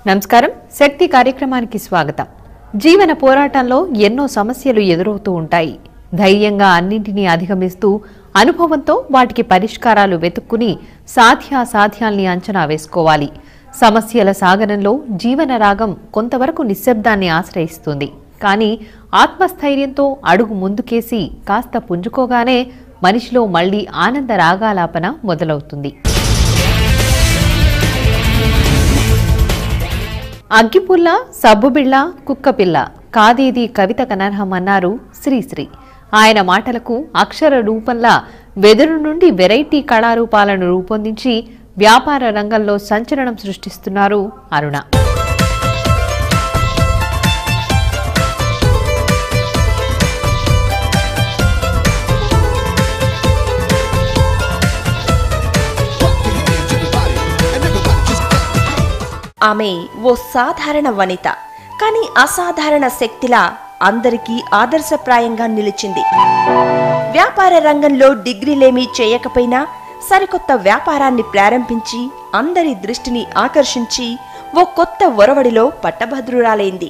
నమస్కారం శక్తి కార్యక్రమానికి స్వాగతం జీవన పోరాటంలో ఎన్నో సమస్యలు ఎదురవుతూ ఉంటాయి ధైర్యంగా అన్నింటినీ అధిగమిస్తూ అనుభవంతో వాటికి పరిష్కారాలు వెతుక్కుని సాధ్యాసాధ్యాల్ని అంచనా వేసుకోవాలి సమస్యల సాగరంలో జీవన రాగం కొంతవరకు నిశ్శబ్దాన్ని ఆశ్రయిస్తుంది కానీ ఆత్మస్థైర్యంతో అడుగు ముందుకేసి కాస్త పుంజుకోగానే మనిషిలో మళ్లీ ఆనంద రాగాలాపన మొదలవుతుంది అగ్గిపుల్ల సబ్బుబిళ్ళ కుక్కపిల్ల కాదేది కవిత కనర్హమన్నారు శ్రీశ్రీ ఆయన మాటలకు అక్షర రూపంలా వెదురు నుండి వెరైటీ కళారూపాలను రూపొందించి వ్యాపార రంగంలో సంచలనం సృష్టిస్తున్నారు అరుణ ఆమె ఓ సాధారణ వనిత కానీ అసాధారణ శక్తిలా అందరికీ ఆదర్శప్రాయంగా నిలిచింది వ్యాపార రంగంలో డిగ్రీలేమీ చేయకపోయినా సరికొత్త వ్యాపారాన్ని ప్రారంభించి అందరి దృష్టిని ఆకర్షించి ఓ కొత్త ఒరవడిలో పట్టభద్రురాలైంది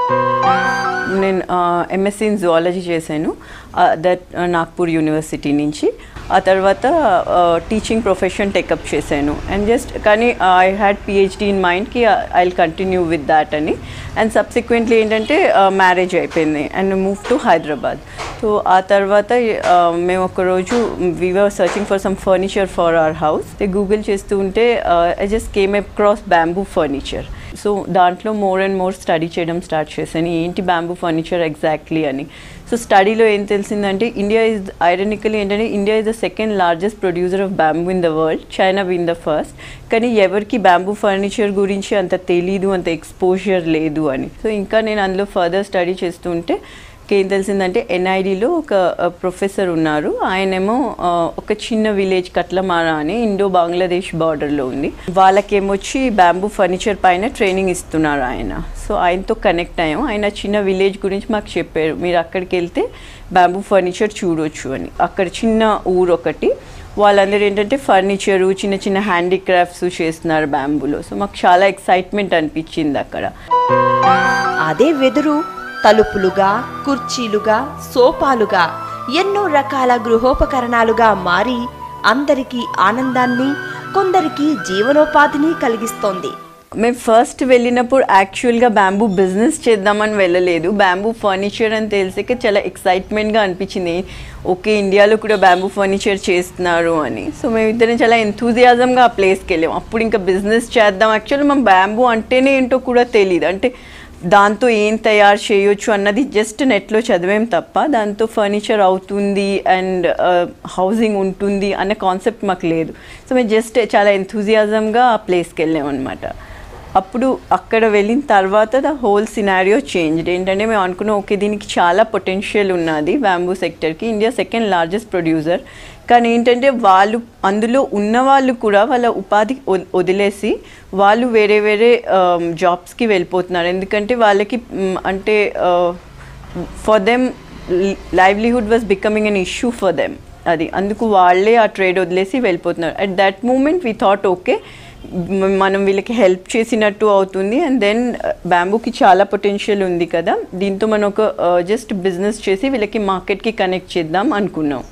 నేను ఎంఎస్సీ ఇన్ జువాలజీ చేశాను దట్ నాగ్పూర్ యూనివర్సిటీ నుంచి ఆ తర్వాత టీచింగ్ ప్రొఫెషన్ టేకప్ చేశాను అండ్ జస్ట్ కానీ ఐ హ్యాడ్ పిహెచ్డి ఇన్ మైండ్కి I will continue with that అని అండ్ సబ్సిక్వెంట్లీ ఏంటంటే మ్యారేజ్ అయిపోయింది and move to Hyderabad so ఆ తర్వాత uh, మేము ఒకరోజు we are searching for some furniture for our house Google చేస్తూ ఉంటే I just came across bamboo furniture so దాంట్లో మోర్ అండ్ మోర్ స్టడీ చేయడం స్టార్ట్ చేశాను ఏంటి బ్యాంబూ ఫర్నిచర్ ఎగ్జాక్ట్లీ అని సో స్టడీలో ఏం తెలిసిందంటే ఇండియా ఇస్ ఐరనికలీ ఏంటంటే India is the second largest producer of bamboo in the world China win the first కానీ ఎవరికి బ్యాంబూ ఫర్నిచర్ గురించి అంత తెలీదు అంత ఎక్స్పోజర్ లేదు అని సో ఇంకా నేను అందులో ఫర్దర్ స్టడీ చేస్తుంటే ఏం తెలిసిందంటే ఎన్ఐడిలో ఒక ప్రొఫెసర్ ఉన్నారు ఆయనేమో ఆ, ఒక చిన్న విలేజ్ కట్లమార అని ఇండో బంగ్లాదేశ్ బార్డర్లో ఉంది వాళ్ళకేమొచ్చి బ్యాంబూ ఫర్నిచర్ పైన ట్రైనింగ్ ఇస్తున్నారు ఆయన సో ఆయనతో కనెక్ట్ అయ్యాం ఆయన చిన్న విలేజ్ గురించి మాకు చెప్పారు మీరు అక్కడికి వెళ్తే బ్యాంబూ ఫర్నిచర్ చూడొచ్చు అని అక్కడ చిన్న ఊరు ఒకటి వాళ్ళందరూ ఏంటంటే ఫర్నిచరు చిన్న చిన్న హ్యాండీక్రాఫ్ట్స్ చేస్తున్నారు బ్యాంబూలో సో మాకు చాలా ఎక్సైట్మెంట్ అనిపించింది అక్కడ అదే వెదురు తలుపులుగా కుర్చీలుగా సోఫాలుగా ఎన్నో రకాల గృహోపకరణాలుగా మారి అందరికీ ఆనందాన్ని కొందరికి జీవనోపాధిని కలిగిస్తోంది మేము ఫస్ట్ వెళ్ళినప్పుడు యాక్చువల్గా బ్యాంబూ బిజినెస్ చేద్దామని వెళ్ళలేదు బ్యాంబూ ఫర్నిచర్ అని తెలిసాక చాలా ఎక్సైట్మెంట్గా అనిపించింది ఓకే ఇండియాలో కూడా బ్యాంబూ ఫర్నిచర్ చేస్తున్నారు అని సో మేము ఇద్దరం చాలా ఎంతూజియాజంగా ఆ ప్లేస్కి వెళ్ళాం అప్పుడు ఇంకా బిజినెస్ చేద్దాం యాక్చువల్లీ మనం బ్యాంబూ అంటేనే ఏంటో కూడా తెలియదు అంటే దాంతో ఏం తయారు చేయొచ్చు అన్నది జస్ట్ నెట్లో చదివేం తప్ప దాంతో ఫర్నిచర్ అవుతుంది అండ్ హౌసింగ్ ఉంటుంది అనే కాన్సెప్ట్ మాకు లేదు సో మేము జస్ట్ చాలా ఎంతూజియాజంగా ఆ ప్లేస్కి వెళ్ళాం అనమాట అప్పుడు అక్కడ వెళ్ళిన తర్వాత ద హోల్ సినారియో చేంజ్ ఏంటంటే మేము అనుకున్నాం ఓకే దీనికి చాలా పొటెన్షియల్ ఉన్నది బ్యాంబూ సెక్టర్కి ఇండియా సెకండ్ లార్జెస్ట్ ప్రొడ్యూసర్ కానీ ఏంటంటే వాళ్ళు అందులో ఉన్న వాళ్ళు కూడా వాళ్ళ ఉపాధి వ- వదిలేసి వాళ్ళు వేరే వేరే జాబ్స్కి వెళ్ళిపోతున్నారు ఎందుకంటే వాళ్ళకి మ్, అంటే for them livelihood was becoming an issue for them అది అందుకు వాళ్ళే ఆ ట్రేడ్ వదిలేసి వెళ్ళిపోతున్నారు at that moment we thought okay మనం వీళ్ళకి హెల్ప్ చేసినట్టు అవుతుంది అండ్ దెన్ బ్యాంబూకి చాలా పొటెన్షియల్ ఉంది కదా దీంతో మనం ఒక జస్ట్ బిజినెస్ చేసి వీళ్ళకి మార్కెట్కి కనెక్ట్ చేద్దాం అనుకున్నాం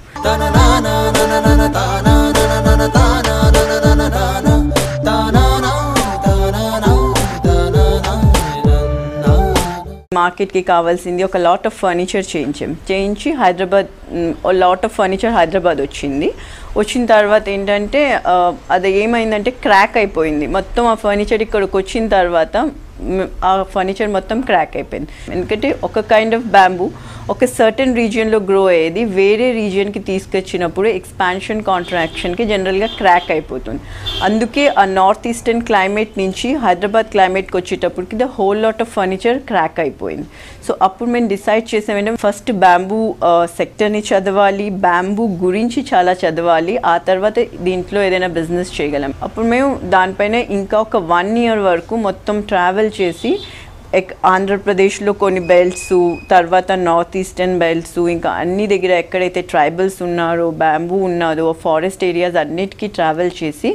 మార్కెట్కి కావాల్సింది ఒక లాట్ ఆఫ్ ఫర్నిచర్ చేయించాం చేయించి Hyderabad lot of furniture Hyderabad వచ్చింది వచ్చిన తర్వాత ఏంటంటే ఆ, అది ఏమైందంటే క్రాక్ అయిపోయింది మొత్తం ఆ ఫర్నిచర్ ఇక్కడికి వచ్చిన తర్వాత మ్, ఆ ఫర్నిచర్ మొత్తం క్రాక్ అయిపోయింది ఎందుకంటే ఒక కైండ్ ఆఫ్ బ్యాంబూ ఒక సర్టన్ రీజియన్లో గ్రో అయ్యేది వేరే రీజియన్కి తీసుకొచ్చినప్పుడు ఎక్స్పాన్షన్ కాంట్రాక్షన్కి జనరల్గా క్రాక్ అయిపోతుంది అందుకే ఆ నార్త్ ఈస్టర్న్ క్లైమేట్ నుంచి హైదరాబాద్ క్లైమేట్కి వచ్చేటప్పటికి the whole lot of furniture crack అయిపోయింది సో అప్పుడు మేము డిసైడ్ చేసామంటే ఫస్ట్ బ్యాంబూ సెక్టర్ని చదవాలి బ్యాంబూ గురించి చాలా చదవాలి ఆ తర్వాత దీంట్లో ఏదైనా బిజినెస్ చేయగలం అప్పుడు మేము దానిపైన ఇంకా ఒక వన్ ఇయర్ వరకు మొత్తం ట్రావెల్ చేసి ఎక్ ఆంధ్రప్రదేశ్లో కొన్ని బెల్ట్స్ తర్వాత నార్త్ ఈస్టర్న్ బెల్ట్స్ ఇంకా అన్ని దగ్గర ఎక్కడైతే ట్రైబల్స్ ఉన్నారో బ్యాంబూ ఉన్నారో ఫారెస్ట్ ఏరియాస్ అన్నిటికీ ట్రావెల్ చేసి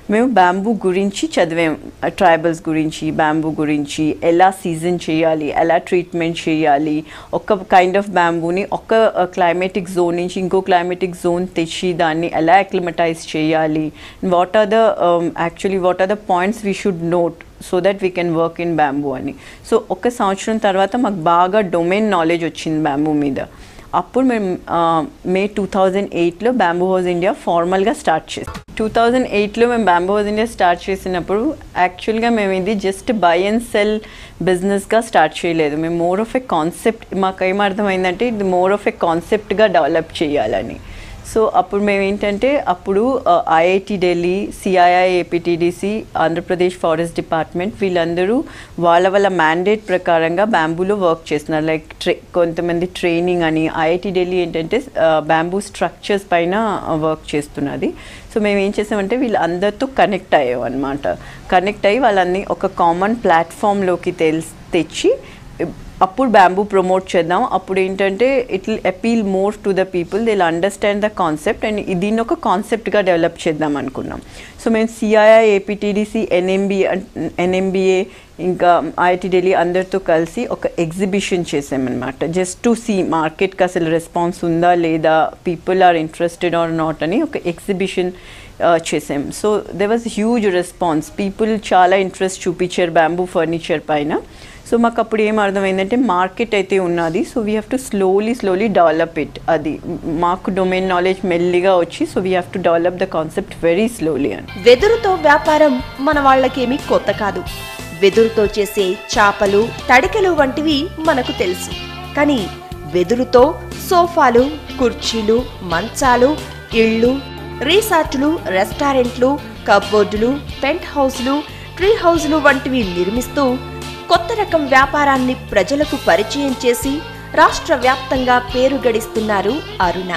మేము బ్యాంబూ గురించి చదివాం ట్రైబల్స్ గురించి బ్యాంబూ గురించి ఎలా సీజన్ చేయాలి ఎలా ట్రీట్మెంట్ చేయాలి ఒక కైండ్ ఆఫ్ బ్యాంబూని ఒక క్లైమేటిక్ జోన్ నుంచి ఇంకో క్లైమేటిక్ జోన్ తెచ్చి దాన్ని ఎలా అక్లిమటైజ్ చేయాలి what are the actually what are the points we should note so that we can work in bamboo అని సో ఒక సంవత్సరం తర్వాత మాకు బాగా డొమైన్ నాలెడ్జ్ వచ్చింది బ్యాంబూ మీద అప్పుడు మేము ఆ, మే టూ థౌజండ్ ఎయిట్లో బ్యాంబూ హౌస్ ఇండియా ఫార్మల్గా స్టార్ట్ చేసాం టూ థౌజండ్ ఎయిట్లో మేము బ్యాంబూ హౌస్ ఇండియా స్టార్ట్ చేసినప్పుడు యాక్చువల్గా మేము ఇది జస్ట్ బై అండ్ సెల్ బిజినెస్గా స్టార్ట్ చేయలేదు మేము మోర్ ఆఫ్ ఎ కాన్సెప్ట్ మాకు ఏమర్థమైందంటే ఇది మోర్ ఆఫ్ ఎ కాన్సెప్ట్గా డెవలప్ చేయాలని సో అప్పుడు మేము ఏంటంటే అప్పుడు IIT Delhi CII APTDC Andhra Pradesh forest department వీళ్ళందరూ వాళ్ళ వాళ్ళ మ్యాండేట్ ప్రకారంగా బ్యాంబూలో వర్క్ చేస్తున్నారు లైక్ ట్రే కొంతమంది ట్రైనింగ్ అని ఐఐటి ఢిల్లీ ఏంటంటే బ్యాంబూ స్ట్రక్చర్స్ పైన వర్క్ చేస్తున్నది సో మేము ఏం చేసామంటే వీళ్ళందరితో కనెక్ట్ అయ్యాం అనమాట కనెక్ట్ అయ్యి వాళ్ళని ఒక కామన్ ప్లాట్ఫామ్లోకి తెల్స్ తెచ్చి అప్పుడు బ్యాంబూ ప్రమోట్ చేద్దాం అప్పుడు ఏంటంటే it will appeal more to the people they understand the concept and దీన్ని ఒక కాన్సెప్ట్గా డెవలప్ చేద్దాం అనుకున్నాం సో మేము సిఐఐ ఏపీటీడీసీ ఎన్ఎంబి ఎన్ఎంబిఏ ఇంకా ఐఐటి ఢిల్లీ అందరితో కలిసి ఒక ఎగ్జిబిషన్ చేసామన్నమాట జస్ట్ టు సీ మార్కెట్కి అసలు రెస్పాన్స్ ఉందా లేదా people are interested or not అని ఒక ఎగ్జిబిషన్ చేసాం so they was huge response people చాలా ఇంట్రెస్ట్ చూపించారు బ్యాంబూ ఫర్నిచర్ పైన సో మాకు అప్పుడు ఏం అర్థమైందంటే మార్కెట్ అయితే ఉన్నది so we have to slowly slowly develop it అది మాకు డొమైన్ నాలెడ్జ్ మెల్లిగా వచ్చి so we have to develop the concept very slowly అని వెదురుతో వ్యాపారం మన వాళ్ళకేమీ కొత్త కాదు వెదురుతో చేసే చాపలు తడికెలు వంటివి మనకు తెలుసు కానీ వెదురుతో సోఫాలు కుర్చీలు మంచాలు ఇళ్ళు రీసార్టులు రెస్టారెంట్లు కబ్బోర్డులు పెంట్ హౌస్లు ట్రీ హౌస్లు వంటివి నిర్మిస్తూ కొత్త రకం వ్యాపారాన్ని ప్రజలకు పరిచయం చేసి రాష్ట్ర వ్యాప్తంగా పేరు గడిస్తున్నారు అరుణ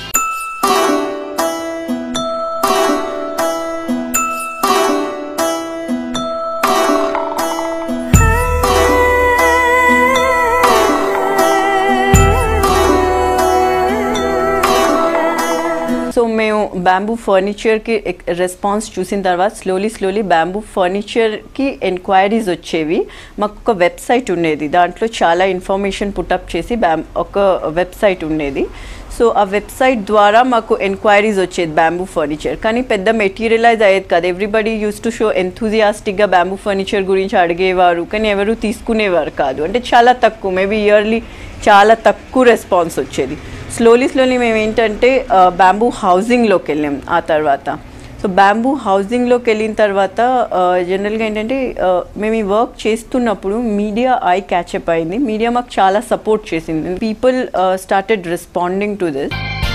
సో మేము బ్యాంబూ ఫర్నిచర్కి రెస్పాన్స్ చూసిన తర్వాత స్లోలీ స్లోలీ బ్యాంబూ ఫర్నిచర్కి ఎంక్వైరీస్ వచ్చేవి మాకు ఒక వెబ్సైట్ ఉండేది దాంట్లో చాలా ఇన్ఫర్మేషన్ పుటప్ చేసి బ్యాం ఒక వెబ్సైట్ ఉండేది సో ఆ వెబ్సైట్ ద్వారా మాకు ఎంక్వైరీస్ వచ్చేది బ్యాంబూ ఫర్నిచర్ కానీ పెద్ద మెటీరియలైజ్ అయ్యేది కాదు ఎవ్రీబడి యూస్ టు షో ఎంతూజియాస్టిక్గా బ్యాంబూ ఫర్నిచర్ గురించి అడిగేవారు కానీ ఎవరు తీసుకునేవారు కాదు అంటే చాలా తక్కువ మేబీ ఇయర్లీ చాలా తక్కువ రెస్పాన్స్ వచ్చేది స్లోలీ స్లోలీ మేము ఏంటంటే బ్యాంబూ హౌసింగ్లోకి వెళ్ళాం ఆ తర్వాత సో బ్యాంబూ హౌసింగ్లోకి వెళ్ళిన తర్వాత జనరల్గా ఏంటంటే ఆ, మేము ఈ వర్క్ చేస్తున్నప్పుడు మీడియా ఐ క్యాచప్ అయింది మీడియా మాకు చాలా సపోర్ట్ చేసింది people started responding to this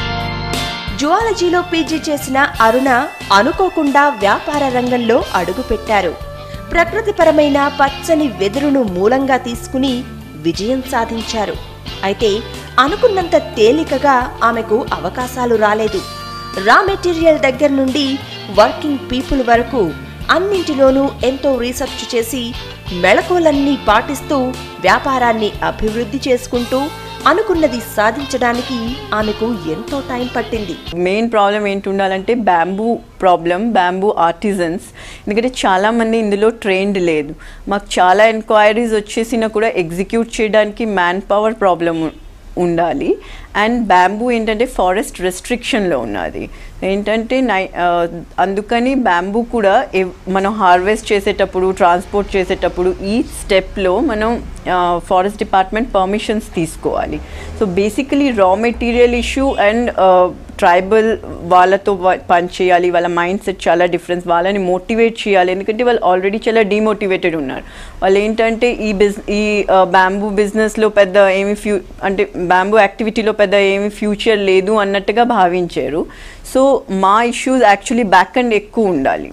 జువాలజీలో పీజీ చేసిన అరుణ అనుకోకుండా వ్యాపార రంగంలో అడుగుపెట్టారు ప్రకృతిపరమైన పచ్చని వెదురును మూలంగా తీసుకుని విజయం సాధించారు అయితే అనుకున్నంత తేలికగా ఆమెకు అవకాశాలు రాలేదు రా మెటీరియల్ దగ్గర నుండి వర్కింగ్ పీపుల్ వరకు అన్నింటిలోనూ ఎంతో రీసెర్చ్ చేసి మెళకువలన్నీ పాటిస్తూ వ్యాపారాన్ని అభివృద్ధి చేసుకుంటూ అనుకున్నది సాధించడానికి ఆమెకు ఎంతో టైం పట్టింది మెయిన్ ప్రాబ్లం ఏంటి ఉండాలంటే బ్యాంబూ ప్రాబ్లం బ్యాంబూ ఆర్టిజన్స్ ఎందుకంటే చాలామంది ఇందులో ట్రైన్డ్ లేదు మాకు చాలా ఎంక్వైరీస్ వచ్చేసినా కూడా ఎగ్జిక్యూట్ చేయడానికి మ్యాన్ పవర్ ప్రాబ్లం ఉండాలి అండ్ బ్యాంబూ ఏంటంటే ఫారెస్ట్ రెస్ట్రిక్షన్లో ఉన్నది ఏంటంటే నై ఆ, అందుకని బ్యాంబూ కూడా ఎవ్- మనం హార్వెస్ట్ చేసేటప్పుడు ట్రాన్స్పోర్ట్ చేసేటప్పుడు ఈ స్టెప్లో మనం ఫారెస్ట్ డిపార్ట్మెంట్ పర్మిషన్స్ తీసుకోవాలి so basically raw material issue and tribal వాళ్ళతో వ- పని చేయాలి వాళ్ళ మైండ్ సెట్ చాలా డిఫరెన్స్ వాళ్ళని మోటివేట్ చేయాలి ఎందుకంటే వాళ్ళు ఆల్రెడీ చాలా డిమోటివేటెడ్ ఉన్నారు వాళ్ళు ఏంటంటే ఈ బిజ్ ఈ బ్యాంబూ బిజినెస్లో పెద్ద ఏమి ఫ్యూ అంటే బ్యాంబూ యాక్టివిటీలో పెద్ద ఏమి ఫ్యూచర్ లేదు అన్నట్టుగా భావించారు సో మా ఇష్యూస్ యాక్చువల్లీ బ్యాక్ అండ్ ఎక్కువ ఉండాలి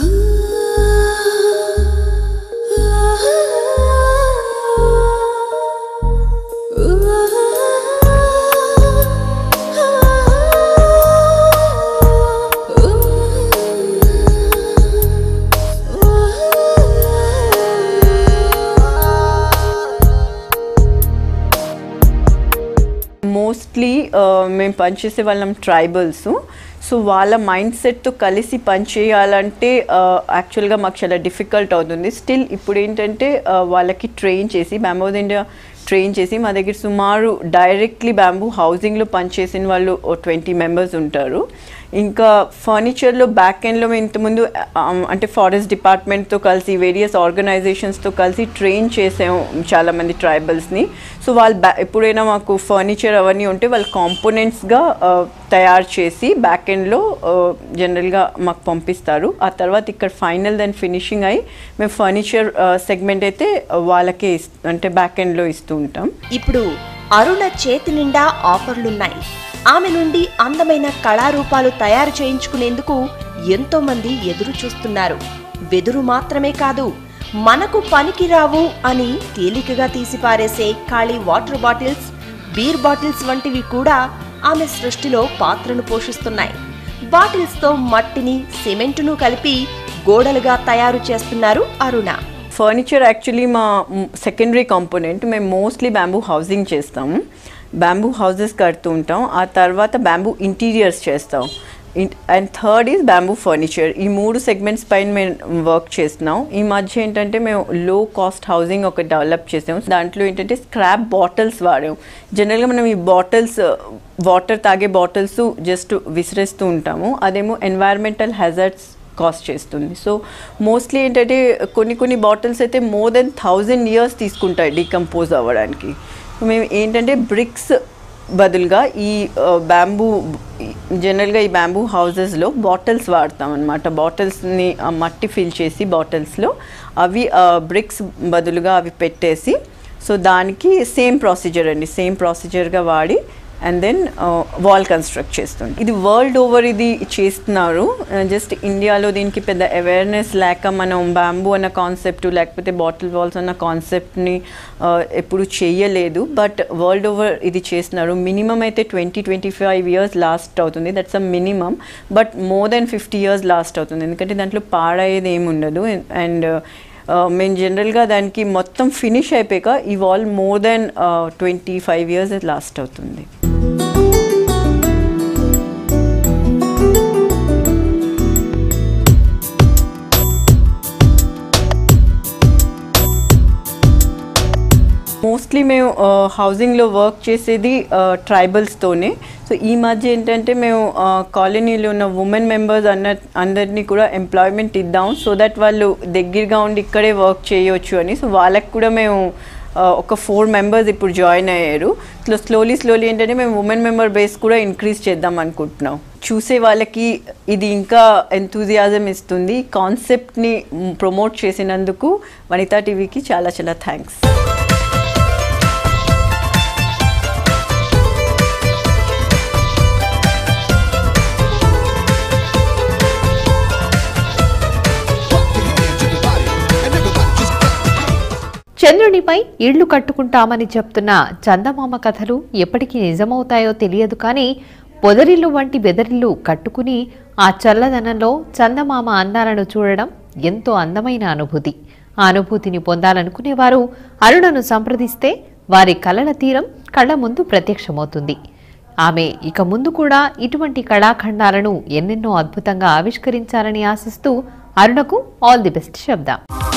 మోస్ట్లీ మేము పనిచేసే వాళ్ళం ట్రైబల్స్ సో వాళ్ళ మైండ్ సెట్తో కలిసి పనిచేయాలంటే యాక్చువల్గా మాకు చాలా డిఫికల్ట్ అవుతుంది స్టిల్ ఇప్పుడు ఏంటంటే ఆ, వాళ్ళకి ట్రైన్ చేసి బ్యాంబోజ్ ఇండియా ట్రైన్ చేసి మా దగ్గర సుమారు డైరెక్ట్లీ బ్యాంబూ హౌసింగ్లో పనిచేసిన వాళ్ళు ట్వంటీ మెంబర్స్ ఉంటారు ఇంకా ఫర్నిచర్లో బ్యాక్ ఎండ్లో మేము ఇంతకుముందు ఆ, అంటే ఫారెస్ట్ డిపార్ట్మెంట్తో కలిసి వేరియస్ ఆర్గనైజేషన్స్తో కలిసి ట్రైన్ చేసాము చాలామంది ట్రైబల్స్ని సో వాళ్ళు బ్యా ఎప్పుడైనా మాకు ఫర్నిచర్ అవన్నీ ఉంటే వాళ్ళు కాంపోనెంట్స్గా తయారు చేసి బ్యాక్ ఎండ్లో జనరల్గా మాకు పంపిస్తారు ఆ తర్వాత ఇక్కడ ఫైనల్ దాని ఫినిషింగ్ అయ్యి మేము ఫర్నిచర్ సెగ్మెంట్ అయితే వాళ్ళకే ఇస్ అంటే బ్యాక్ ఎండ్లో ఇస్తూ ఉంటాం ఇప్పుడు అరుణ చేతి నిండా ఆఫర్లున్నాయి ఆమె నుండి అందమైన కళారూపాలు తయారు చేయించుకునేందుకు ఎంతో మంది ఎదురు చూస్తున్నారు వెదురు మాత్రమే కాదు మనకు పనికిరావు అని తేలికగా తీసిపారేసే ఖాళీ వాటర్ బాటిల్స్ బీర్ బాటిల్స్ వంటివి కూడా ఆమె సృష్టిలో పాత్రను పోషిస్తున్నాయి బాటిల్స్తో మట్టిని సిమెంటును కలిపి గోడలుగా తయారు చేస్తున్నారు అరుణ ఫర్నిచర్ యాక్చువల్లీ మా సెకండరీ కాంపోనెంట్ మేము మోస్ట్లీ బ్యాంబూ హౌసింగ్ చేస్తాము బ్యాంబూ హౌసెస్ కడుతూ ఉంటాం ఆ తర్వాత బ్యాంబూ ఇంటీరియర్స్ చేస్తాం and third is bamboo furniture ఈ మూడు సెగ్మెంట్స్ పైన మేము వర్క్ చేస్తున్నాం ఈ మధ్య ఏంటంటే మేము లో కాస్ట్ హౌసింగ్ ఒకటి డెవలప్ చేసాం దాంట్లో ఏంటంటే స్క్రాప్ బాటిల్స్ వాడాం జనరల్గా మనం ఈ బాటిల్స్ వాటర్ తాగే బాటిల్స్ జస్ట్ విసిరేస్తూ ఉంటాము అదేమో ఎన్వైరన్మెంటల్ హ్యాజర్డ్స్ కాస్ట్ చేస్తుంది సో మోస్ట్లీ ఏంటంటే కొన్ని కొన్ని బాటిల్స్ అయితే మోర్ దెన్ థౌజండ్ ఇయర్స్ తీసుకుంటాయి డికంపోజ్ అవ్వడానికి మేము ఏంటంటే బ్రిక్స్ బదులుగా ఈ బ్యాంబూ జనరల్గా ఈ బ్యాంబూ హౌజెస్లో బాటిల్స్ వాడతాం అనమాట బాటిల్స్ని మట్టి ఫిల్ చేసి బాటిల్స్లో అవి బ్రిక్స్ బదులుగా అవి పెట్టేసి సో దానికి సేమ్ ప్రొసీజర్ అండి సేమ్ ప్రొసీజర్గా వాడి అండ్ దెన్ వాల్ కన్స్ట్రక్ట్ చేస్తుంది ఇది వరల్డ్ ఓవర్ ఇది చేస్తున్నారు జస్ట్ ఇండియాలో దీనికి పెద్ద అవేర్నెస్ లేక మనం బ్యాంబూ అన్న కాన్సెప్ట్ లేకపోతే బాటిల్ వాల్స్ అన్న కాన్సెప్ట్ని ఎప్పుడు చేయలేదు బట్ వరల్డ్ ఓవర్ ఇది చేస్తున్నారు మినిమం అయితే twenty twenty five years last అవుతుంది that's a minimum but more than fifty years last అవుతుంది ఎందుకంటే దాంట్లో పాడయ్యేది ఏమి ఉండదు అండ్ మేము జనరల్గా దానికి మొత్తం ఫినిష్ అయిపోయాక ఈ wall more than twenty five years last అవుతుంది మోస్ట్లీ మేము హౌసింగ్లో వర్క్ చేసేది ట్రైబల్స్తోనే సో ఈ మధ్య ఏంటంటే మేము కాలనీలో ఉన్న ఉమెన్ మెంబర్స్ అన్న అందరినీ కూడా ఎంప్లాయ్మెంట్ ఇద్దాం సో దట్ వాళ్ళు దగ్గరగా ఉండి ఇక్కడే వర్క్ చేయొచ్చు అని సో వాళ్ళకి కూడా మేము ఆ, ఒక ఫోర్ మెంబర్స్ ఇప్పుడు జాయిన్ అయ్యారు ఇట్లా స్లోలీ స్లోలీ ఏంటంటే మేము ఉమెన్ మెంబర్ బేస్ కూడా ఇంక్రీజ్ చేద్దాం అనుకుంటున్నాం చూసే వాళ్ళకి ఇది ఇంకా ఎంతూజియాజం ఇస్తుంది కాన్సెప్ట్ని ప్రమోట్ చేసినందుకు వనితా టీవీకి చాలా చాలా థ్యాంక్స్ చంద్రునిపై ఇళ్లు కట్టుకుంటామని చెప్తున్న చందమామ కథలు ఎప్పటికీ నిజమవుతాయో తెలియదు కానీ పొదరిల్లు వంటి బెదరిల్లు కట్టుకుని ఆ చల్లదనంలో చందమామ అందాలను చూడడం ఎంతో అందమైన అనుభూతి ఆ అనుభూతిని పొందాలనుకునేవారు అరుణను సంప్రదిస్తే వారి కలల తీరం కళ్ళ ముందు ప్రత్యక్షమవుతుంది ఆమె ఇక ముందు కూడా ఇటువంటి కళాఖండాలను ఎన్నెన్నో అద్భుతంగా ఆవిష్కరించాలని ఆశిస్తూ అరుణకు ఆల్ ది బెస్ట్ చెప్దాం